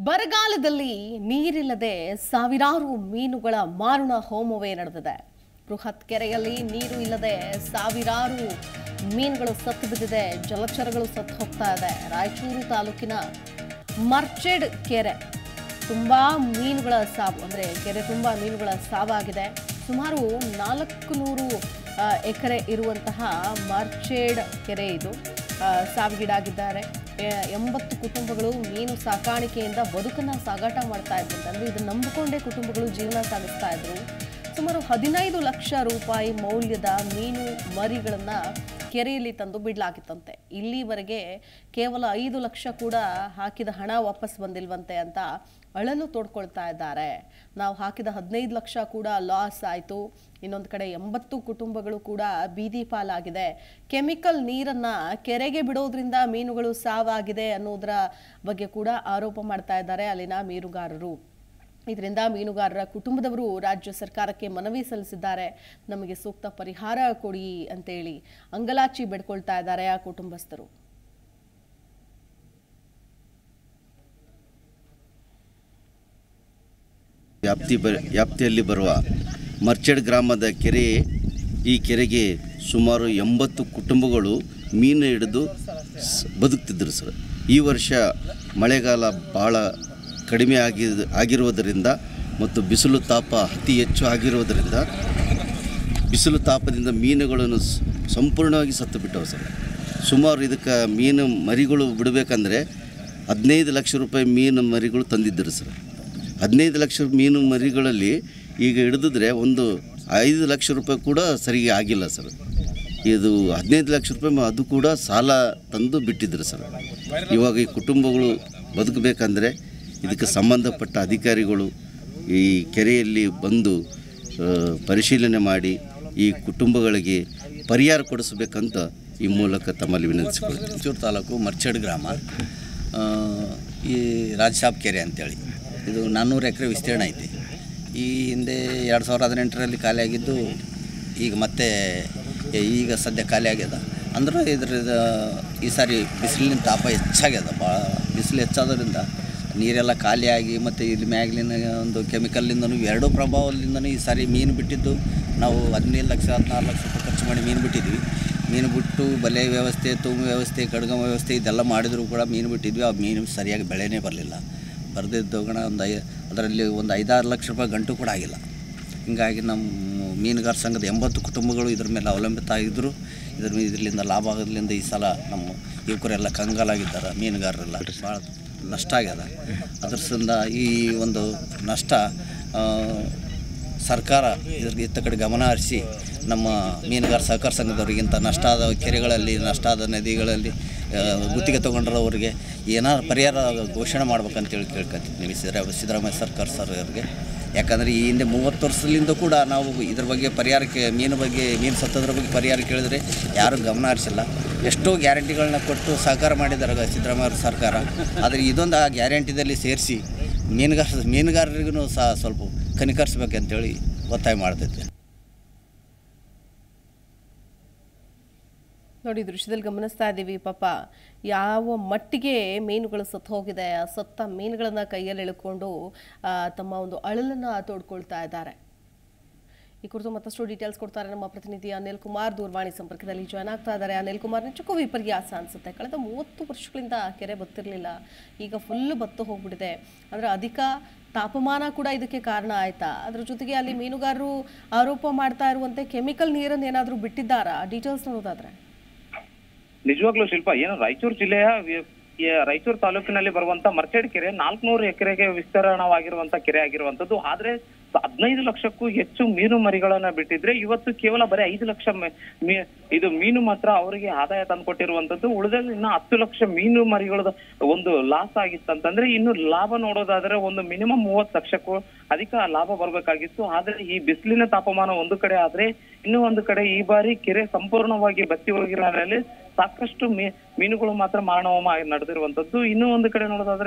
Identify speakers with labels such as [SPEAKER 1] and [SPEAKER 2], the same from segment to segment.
[SPEAKER 1] ಬರಗಾಲದಲ್ಲಿ ನೀರಿಲ್ಲದೆ ಸಾವಿರಾರು ಮೀನುಗಳ ಮಾರಣ ಹೋಮವೇ ನಡೆದಿದೆ ಬೃಹತ್ ಕೆರೆಯಲ್ಲಿ ನೀರು ಇಲ್ಲದೆ ಸಾವಿರಾರು ಮೀನುಗಳು ಸತ್ತು ಬಿದ್ದಿದೆ ಜಲಚರಗಳು ಸತ್ತು ಹೋಗ್ತಾ ಇದೆ ರಾಯಚೂರು ತಾಲೂಕಿನ ಮರ್ಚೆಡ್ ಕೆರೆ ತುಂಬಾ ಮೀನುಗಳ ಸಾವು ಅಂದರೆ ಕೆರೆ ತುಂಬ ಮೀನುಗಳ ಸಾವಾಗಿದೆ ಸುಮಾರು ನಾಲ್ಕು ನೂರು ಎಕರೆ ಇರುವಂತಹ ಮರ್ಚೇಡ್ ಕೆರೆ ಇದು ಆ, ಸಾವಿಗೀಡಾಗಿದ್ದಾರೆ ಎ- ಎಂಬತ್ತು ಕುಟುಂಬಗಳು ಮೀನು ಸಾಕಾಣಿಕೆಯಿಂದ ಬದುಕನ್ನ ಸಾಗಾಟ ಮಾಡ್ತಾ ಇದ್ದಂತೆ ಅಂದ್ರೆ ಇದನ್ನ ನಂಬಿಕೊಂಡೇ ಕುಟುಂಬಗಳು ಜೀವನ ಸಾಗಿಸ್ತಾ ಇದ್ರು ಸುಮಾರು ಹದಿನೈದು ಲಕ್ಷ ರೂಪಾಯಿ ಮೌಲ್ಯದ ಮೀನು ಮರಿಗಳನ್ನ ಕೆರೆಯಲ್ಲಿ ತಂದು ಬಿಡಲಾಗಿತ್ತಂತೆ ಇಲ್ಲಿವರೆಗೆ ಕೇವಲ ಐದು ಲಕ್ಷ ಕೂಡ ಹಾಕಿದ ಹಣ ವಾಪಸ್ ಬಂದಿಲ್ವಂತೆ ಅಂತ ಅಳಲು ತೋಡ್ಕೊಳ್ತಾ ಇದ್ದಾರೆ ನಾವು ಹಾಕಿದ ಹದಿನೈದು ಲಕ್ಷ ಕೂಡ ಲಾಸ್ ಆಯಿತು ಇನ್ನೊಂದು ಕಡೆ ಎಂಬತ್ತು ಕುಟುಂಬಗಳು ಕೂಡ ಬೀದಿ ಪಾಲಾಗಿದೆ ಕೆಮಿಕಲ್ ನೀರನ್ನ ಕೆರೆಗೆ ಬಿಡೋದ್ರಿಂದ ಮೀನುಗಳು ಸಾವಾಗಿದೆ ಅನ್ನೋದರ ಬಗ್ಗೆ ಕೂಡ ಆರೋಪ ಮಾಡ್ತಾ ಇದ್ದಾರೆ ಅಲ್ಲಿನ ಮೀನುಗಾರರು ಇದರಿಂದ ಮೀನುಗಾರರ ಕುಟುಂಬದವರು ರಾಜ್ಯ ಸರ್ಕಾರಕ್ಕೆ ಮನವಿ ಸಲ್ಲಿಸಿದ್ದಾರೆ ನಮಗೆ ಸೂಕ್ತ ಪರಿಹಾರ ಕೊಡಿ ಅಂತೇಳಿ ಅಂಗಲಾಚಿ ಬೆಡ್ಕೊಳ್ತಾ ಇದ್ದಾರೆ ಆ ಕುಟುಂಬಸ್ಥರು
[SPEAKER 2] ವ್ಯಾಪ್ತಿ ಬ ವ್ಯಾಪ್ತಿಯಲ್ಲಿ ಬರುವ ಮರ್ಚಡ್ ಗ್ರಾಮದ ಕೆರೆ ಈ ಕೆರೆಗೆ ಸುಮಾರು ಎಂಬತ್ತು ಕುಟುಂಬಗಳು ಮೀನು ಹಿಡಿದು ಸ್- ಬದುಕ್ತಿದ್ದರು ಸರ್ ಈ ವರ್ಷ ಮಳೆಗಾಲ ಭಾಳ ಕಡಿಮೆ ಆಗಿ ಆಗಿರುವುದರಿಂದ ಮತ್ತು ಬಿಸಿಲು ತಾಪ ಅತಿ ಹೆಚ್ಚು ಆಗಿರುವುದರಿಂದ ಬಿಸಿಲು ತಾಪದಿಂದ ಮೀನುಗಳನ್ನು ಸ್- ಸಂಪೂರ್ಣವಾಗಿ ಸತ್ತು ಬಿಟ್ಟವು ಸರ್ ಸುಮಾರು ಇದಕ್ಕೆ ಮೀನು ಮರಿಗಳು ಬಿಡಬೇಕಂದ್ರೆ ಹದಿನೈದು ಲಕ್ಷ ರೂಪಾಯಿ ಮೀನು ಮರಿಗಳು ತಂದಿದ್ದರು ಸರ್ ಹದಿನೈದು ಲಕ್ಷ ಮೀನು ಮರಿಗಳಲ್ಲಿ ಈಗ ಹಿಡಿದಿದ್ರೆ ಒಂದು ಐದು ಲಕ್ಷ ರೂಪಾಯಿ ಕೂಡ ಸರಿಗೆ ಆಗಿಲ್ಲ ಸರ್ ಇದು ಹದಿನೈದು ಲಕ್ಷ ರೂಪಾಯಿ ಮ- ಅದು ಕೂಡ ಸಾಲ ತಂದು ಬಿಟ್ಟಿದ್ರು ಸರ್ ಇವಾಗ ಈ ಕುಟುಂಬಗಳು ಬದುಕಬೇಕಂದ್ರೆ ಇದಕ್ಕೆ ಸಂಬಂಧಪಟ್ಟ ಅಧಿಕಾರಿಗಳು ಈ ಕೆರೆಯಲ್ಲಿ ಬಂದು ಆ, ಪರಿಶೀಲನೆ ಮಾಡಿ ಈ ಕುಟುಂಬಗಳಿಗೆ ಪರಿಹಾರ ಕೊಡಿಸಬೇಕಂತ ಈ ಮೂಲಕ ತಮ್ಮಲ್ಲಿ ವಿನಂತಿಸಿಕೊಳ್ತೀನಿ
[SPEAKER 3] ರಾಯಚೂರು ತಾಲೂಕು ಮರ್ಚಡ್ ಗ್ರಾಮ ಆ, ಈ ರಾಜಸಾಬ್ ಕೆರೆ ಅಂತೇಳಿ ಇದು ನಾನ್ನೂರು ಎಕರೆ ವಿಸ್ತೀರ್ಣ ಐತಿ ಈ ಹಿಂದೆ ಎರಡು ಸಾವಿರದ ಹದಿನೆಂಟರಲ್ಲಿ ಖಾಲಿಯಾಗಿದ್ದು ಈಗ ಮತ್ತೆ ಈಗ ಸದ್ಯ ಖಾಲಿ ಆಗ್ಯದ ಅಂದ್ರೆ ಇದ್ರ ಈ ಸಾರಿ ಬಿಸಿಲಿನ ತಾಪ ಹೆಚ್ಚಾಗ್ಯದ ಭಾಳ ಬಿಸಿಲು ಹೆಚ್ಚಾದ್ರಿಂದ ನೀರೆಲ್ಲ ಖಾಲಿಯಾಗಿ ಮತ್ತು ಇಲ್ಲಿ ಮ್ಯಾಗ್ಲಿನ ಒಂದು ಕೆಮಿಕಲ್ಲಿಂದನೂ ಎರಡೂ ಪ್ರಭಾವದಿಂದನೂ ಈ ಸಾರಿ ಮೀನು ಬಿಟ್ಟಿದ್ದು ನಾವು ಹದಿನೈದು ಲಕ್ಷ ಹದಿನಾರು ಲಕ್ಷ ರೂಪಾಯಿ ಖರ್ಚು ಮಾಡಿ ಮೀನು ಬಿಟ್ಟಿದ್ವಿ ಮೀನು ಬಿಟ್ಟು ಬಲೆ ವ್ಯವಸ್ಥೆ ತೂಗು ವ್ಯವಸ್ಥೆ ಕಡ್ಗ ವ್ಯವಸ್ಥೆ ಇದೆಲ್ಲ ಮಾಡಿದರೂ ಕೂಡ ಮೀನು ಬಿಟ್ಟಿದ್ವಿ ಆ ಮೀನು ಸರಿಯಾಗಿ ಬೆಳೆನೇ ಬರಲಿಲ್ಲ ಬರೆದಿದ್ದೋಗಣ ಒಂದು ಐ ಅದರಲ್ಲಿ ಒಂದು ಐದಾರು ಲಕ್ಷ ರೂಪಾಯಿ ಗಂಟು ಕೂಡ ಆಗಿಲ್ಲ ಹಿಂಗಾಗಿ ನಮ್ಮ ಮೀನುಗಾರ ಸಂಘದ ಎಂಬತ್ತು ಕುಟುಂಬಗಳು ಇದ್ರ ಮೇಲೆ ಅವಲಂಬಿತ ಆಗಿದ್ದರು ಇದ್ರ ಮೇಲೆ ಇದರಿಂದ ಲಾಭ ಆಗೋದ್ರಿಂದ ಈ ಸಲ ನಮ್ಮ ಯುವಕರೆಲ್ಲ ಕಂಗಾಲಾಗಿದ್ದಾರೆ ಮೀನುಗಾರರೆಲ್ಲ ಭಾಳ ನಷ್ಟ ಆಗ್ಯದ ಅದ್ರದಿಂದ ಈ ಒಂದು ನಷ್ಟ ಆ, ಸರ್ಕಾರ ಇದ್ರ ಇತ್ತ ಕಡೆ ಗಮನ ಹರಿಸಿ ನಮ್ಮ ಮೀನುಗಾರ ಸಹಕಾರ ಸಂಘದವರಿಗಿಂತ ನಷ್ಟ ಆದ ಕೆರೆಗಳಲ್ಲಿ ನಷ್ಟ ಆದ ನದಿಗಳಲ್ಲಿ ಆ, ಗುತ್ತಿಗೆ ತೊಗೊಂಡ್ರವ್ರಿಗೆ ಏನಾದ್ರು ಪರಿಹಾರ ಘೋಷಣೆ ಮಾಡ್ಬೇಕಂತೇಳಿ ಕೇಳ್ಕೊತಿದ್ವಿ ಸಿದ್ದರಾಮಯ್ಯ ಸಿದ್ದರಾಮಯ್ಯ ಸರ್ಕಾರ ಸರ್ ಅವ್ರಿಗೆ ಯಾಕಂದರೆ ಈ ಹಿಂದೆ ಮೂವತ್ತು ವರ್ಷದಿಂದ ಕೂಡ ನಾವು ಇದ್ರ ಬಗ್ಗೆ ಪರಿಹಾರಕ್ಕೆ ಮೀನು ಬಗ್ಗೆ ಮೀನು ಸತ್ತದ್ರ ಬಗ್ಗೆ ಪರಿಹಾರ ಕೇಳಿದ್ರೆ ಯಾರೂ ಗಮನ ಹರಿಸಿಲ್ಲ ಎಷ್ಟೋ ಗ್ಯಾರಂಟಿಗಳನ್ನ ಕೊಟ್ಟು ಸಹಕಾರ ಮಾಡಿದ್ದಾರೆ ಸಿದ್ದರಾಮಯ್ಯ ಅವ್ರ ಸರ್ಕಾರ ಆದರೆ ಇದೊಂದು ಆ ಗ್ಯಾರಂಟಿದಲ್ಲಿ ಸೇರಿಸಿ ಮೀನುಗಾರ ಮೀನುಗಾರರಿಗೂ ಸಹ ಸ್ವಲ್ಪ ಕನಿಕರಿಸ್ಬೇಕಂತೇಳಿ ಒತ್ತಾಯ ಮಾಡ್ತೈತೆ
[SPEAKER 1] ನೋಡಿ ದೃಶ್ಯದಲ್ಲಿ ಗಮನಿಸ್ತಾ ಇದ್ದೀವಿ ಪಾಪ ಯಾವ ಮಟ್ಟಿಗೆ ಮೀನುಗಳು ಸತ್ತು ಹೋಗಿದೆ ಆ ಸತ್ತ ಮೀನುಗಳನ್ನ ಕೈಯಲ್ಲಿ ಎಳ್ಕೊಂಡು ಆ, ತಮ್ಮ ಒಂದು ಅಳಲನ್ನ ತೋಡ್ಕೊಳ್ತಾ ಇದ್ದಾರೆ ಈ ಕುರಿತು ಮತ್ತಷ್ಟು ಡೀಟೇಲ್ಸ್ ಕೊಡ್ತಾರೆ ನಮ್ಮ ಪ್ರತಿನಿಧಿ ಅನಿಲ್ ಕುಮಾರ್ ದೂರವಾಣಿ ಸಂಪರ್ಕದಲ್ಲಿ ಜಾಯ್ನ್ ಆಗ್ತಾ ಇದ್ದಾರೆ ಅನಿಲ್ ಕುಮಾರ್ ನಿಜಕ್ಕೂ ವಿಪರ್ಯಾಸ ಅನ್ಸುತ್ತೆ ಕಳೆದ ಮೂವತ್ತು ವರ್ಷಗಳಿಂದ ಕೆರೆ ಬತ್ತಿರಲಿಲ್ಲ ಈಗ ಫುಲ್ ಬತ್ತು ಹೋಗ್ಬಿಟ್ಟಿದೆ ಅಂದ್ರೆ ಅಧಿಕ ತಾಪಮಾನ ಕೂಡ ಇದಕ್ಕೆ ಕಾರಣ ಆಯ್ತಾ ಅದ್ರ ಜೊತೆಗೆ ಅಲ್ಲಿ ಮೀನುಗಾರರು ಆರೋಪ ಮಾಡ್ತಾ ಇರುವಂತೆ ಕೆಮಿಕಲ್ ನೀರನ್ನು ಏನಾದರೂ ಬಿಟ್ಟಿದ್ದಾರಾ ಡೀಟೇಲ್ಸ್ ನೋಡೋದಾದ್ರೆ
[SPEAKER 4] ನಿಜವಾಗ್ಲೂ ಶಿಲ್ಪ ಏನು ರಾಯಚೂರು ಜಿಲ್ಲೆಯ ವಿ- ಈ ರಾಯಚೂರು ತಾಲೂಕಿನಲ್ಲಿ ಬರುವಂತ ಮರ್ಚೇಡ್ ಕೆರೆ ನಾಲ್ಕುನೂರು ಎಕರೆಗೆ ವಿಸ್ತರಣವಾಗಿರುವಂತ ಕೆರೆ ಆಗಿರುವಂತದ್ದು ಆದ್ರೆ ಹದಿನೈದು ಲಕ್ಷಕ್ಕೂ ಹೆಚ್ಚು ಮೀನು ಮರಿಗಳನ್ನ ಬಿಟ್ಟಿದ್ರೆ ಇವತ್ತು ಕೇವಲ ಬರೀ ಐದು ಲಕ್ಷ ಮೆ- ಮೀ- ಇದು ಮೀನು ಮಾತ್ರ ಅವರಿಗೆ ಆದಾಯ ತಂದ್ಕೊಟ್ಟಿರುವಂತದ್ದು ಉಳಿದಲ್ಲಿ ಇನ್ನ ಹತ್ತು ಲಕ್ಷ ಮೀನು ಮರಿಗಳದ ಒಂದು ಲಾಸ್ ಆಗಿತ್ತಂತಂದ್ರೆ ಇನ್ನು ಲಾಭ ನೋಡೋದಾದ್ರೆ ಒಂದು ಮಿನಿಮಮ್ ಮೂವತ್ತು ಲಕ್ಷಕ್ಕೂ ಅಧಿಕ ಲಾಭ ಬರ್ಬೇಕಾಗಿತ್ತು ಆದ್ರೆ ಈ ಬಿಸಿಲಿನ ತಾಪಮಾನ ಒಂದು ಕಡೆ ಆದ್ರೆ ಇನ್ನು ಒಂದು ಕಡೆ ಈ ಬಾರಿ ಕೆರೆ ಸಂಪೂರ್ಣವಾಗಿ ಬತ್ತಿ ಹೋಗಿರೋ ಹಿನ್ನೆಲೆಯಲ್ಲಿ ಸಾಕಷ್ಟು ಮೀ ಮೀನುಗಳು ಮಾತ್ರ ಮಾರಣಹೋಮ ಆಗಿ ನಡೆದಿರುವಂತದ್ದು ಇನ್ನೂ ಒಂದು ಕಡೆ ನೋಡೋದಾದ್ರೆ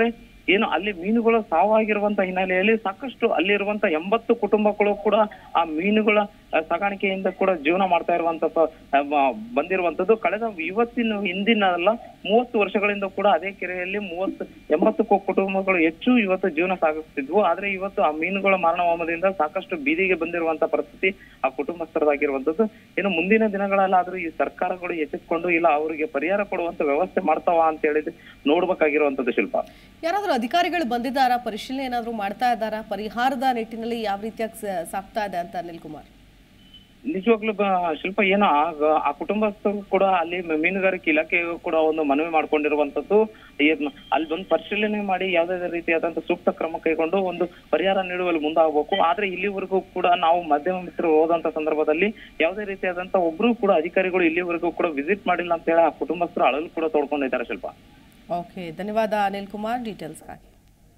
[SPEAKER 4] ಏನು ಅಲ್ಲಿ ಮೀನುಗಳು ಸಾವಾಗಿರುವಂತ ಹಿನ್ನೆಲೆಯಲ್ಲಿ ಸಾಕಷ್ಟು ಅಲ್ಲಿರುವಂತ ಎಂಬತ್ತು ಕುಟುಂಬಗಳು ಕೂಡ ಆ ಮೀನುಗಳ ಆ, ಸಾಗಾಣಿಕೆಯಿಂದ ಕೂಡ ಜೀವನ ಮಾಡ್ತಾ ಇರುವಂತ ಬಂದಿರುವಂತದ್ದು ಕಳೆದ ಇವತ್ತಿನ ಹಿಂದಿನ ಅಲ್ಲ ಮೂವತ್ತು ವರ್ಷಗಳಿಂದ ಕೂಡ ಅದೇ ಕೆರೆಯಲ್ಲಿ ಮೂವತ್ತು ಎಂಬತ್ತು ಕು- ಕುಟುಂಬಗಳು ಹೆಚ್ಚು ಇವತ್ತು ಜೀವನ ಸಾಗಿಸ್ತಿದ್ವು ಆದ್ರೆ ಇವತ್ತು ಆ ಮೀನುಗಳ ಮಾರಣ ಹೋಮದಿಂದ ಸಾಕಷ್ಟು ಬೀದಿಗೆ ಬಂದಿರುವಂತ ಪರಿಸ್ಥಿತಿ ಆ ಕುಟುಂಬಸ್ಥರದಾಗಿರುವಂತದ್ದು ಇನ್ನು ಮುಂದಿನ ದಿನಗಳಲ್ಲಾದ್ರೂ ಈ ಸರ್ಕಾರಗಳು ಎಚ್ಚೆತ್ಕೊಂಡು ಇಲ್ಲ ಅವರಿಗೆ ಪರಿಹಾರ ಕೊಡುವಂತ ವ್ಯವಸ್ಥೆ ಮಾಡ್ತಾವ ಅಂತ ಹೇಳಿದ್ರೆ ನೋಡ್ಬೇಕಾಗಿರುವಂತದ್ದು ಶಿಲ್ಪ
[SPEAKER 1] ಯಾರಾದರೂ ಅಧಿಕಾರಿಗಳು ಬಂದಿದ್ದಾರಾ ಪರಿಶೀಲನೆ ಏನಾದರೂ ಮಾಡ್ತಾ ಇದ್ದಾರಾ ಪರಿಹಾರದ ನಿಟ್ಟಿನಲ್ಲಿ ಯಾವ ರೀತಿಯಾಗಿ ಸ- ಸಾಗ್ತಾ ಇದೆ ಅಂತ ಅನಿಲ್ ಕುಮಾರ್
[SPEAKER 4] ನಿಜವಾಗ್ಲೂ ಬ- ಶಿಲ್ಪ ಏನೋ ಆಗ ಆ ಕುಟುಂಬಸ್ಥರು ಕೂಡ ಅಲ್ಲಿ ಮ- ಮೀನುಗಾರಿಕೆ ಇಲಾಖೆಗೂ ಕೂಡ ಒಂದು ಮನವಿ ಮಾಡ್ಕೊಂಡಿರುವಂತದ್ದು ಏನ್- ಅಲ್ಲಿ ಬಂದು ಪರಿಶೀಲನೆ ಮಾಡಿ ಯಾವುದೇ ರೀತಿಯಾದಂತ ಸೂಕ್ತ ಕ್ರಮ ಕೈಗೊಂಡು ಒಂದು ಪರಿಹಾರ ನೀಡುವಲ್ಲಿ ಮುಂದಾಗಬೇಕು ಆದ್ರೆ ಇಲ್ಲಿವರೆಗೂ ಕೂಡ ನಾವು ಮಾಧ್ಯಮ ಮಿತ್ರರು ಹೋದಂತ ಸಂದರ್ಭದಲ್ಲಿ ಯಾವುದೇ ರೀತಿಯಾದಂತ ಒಬ್ರು ಕೂಡ ಅಧಿಕಾರಿಗಳು ಇಲ್ಲಿವರೆಗೂ ಕೂಡ ವಿಸಿಟ್ ಮಾಡಿಲ್ಲ ಅಂತ ಹೇಳಿ ಆ ಕುಟುಂಬಸ್ಥರು ಅಳಲು ಕೂಡ ತೋಡ್ಕೊಂಡಿದ್ದಾರೆ ಶಿಲ್ಪ
[SPEAKER 1] ಓಕೆ ಧನ್ಯವಾದ ಅನಿಲ್ ಕುಮಾರ್ ಡೀಟೇಲ್ಸ್ಗಾಗಿ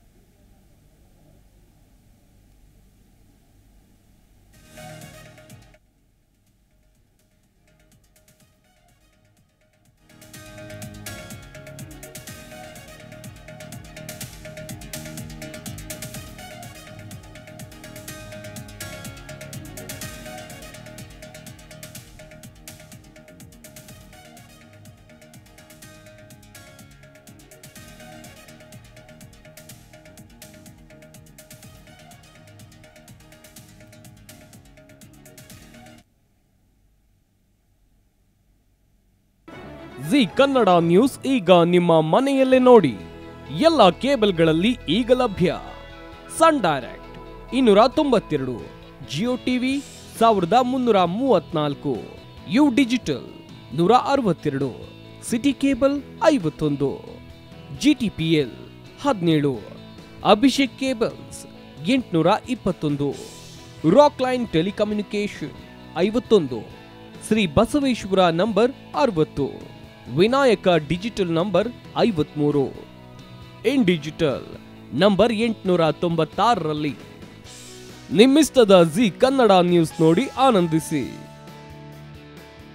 [SPEAKER 5] ಜಿ ಕನ್ನಡ ನ್ಯೂಸ್ ಈಗ ನಿಮ್ಮ ಮನೆಯಲ್ಲೇ ನೋಡಿ ಎಲ್ಲ ಕೇಬಲ್ಗಳಲ್ಲಿ ಈಗ ಲಭ್ಯ ಸನ್ ಡೈರೆಕ್ಟ್ ಇನ್ನೂರ ತೊಂಬತ್ತೆರಡು ಜಿಯೋ ಟಿವಿ ಸಾವಿರದ ಮುನ್ನೂರ ಮೂವತ್ನಾಲ್ಕು ಯು ಡಿಜಿಟಲ್ ನೂರ ಅರವತ್ತೆರಡು ಸಿಟಿ ಕೇಬಲ್ ಐವತ್ತೊಂದು ಜಿ ಟಿ ಪಿ ಎಲ್ ಹದಿನೇಳು ಅಭಿಷೇಕ್ ಕೇಬಲ್ಸ್ ಎಂಟುನೂರ ಇಪ್ಪತ್ತೊಂದು ರಾಕ್ ಲೈನ್ ಟೆಲಿಕಮ್ಯುನಿಕೇಶನ್ ಐವತ್ತೊಂದು ಶ್ರೀ ಬಸವೇಶ್ವರ ನಂಬರ್ ಅರವತ್ತು ವಿನಾಯಕ ಡಿಜಿಟಲ್ ನಂಬರ್ ಐವತ್ಮೂರು ಇನ್ ಡಿಜಿಟಲ್ ನಂಬರ್ ಎಂಟುನೂರ ತೊಂಬತ್ತಾರರಲ್ಲಿ ನಿಮ್ಮಿಸ್ತದ ಜಿ ಕನ್ನಡ ನ್ಯೂಸ್ ನೋಡಿ ಆನಂದಿಸಿ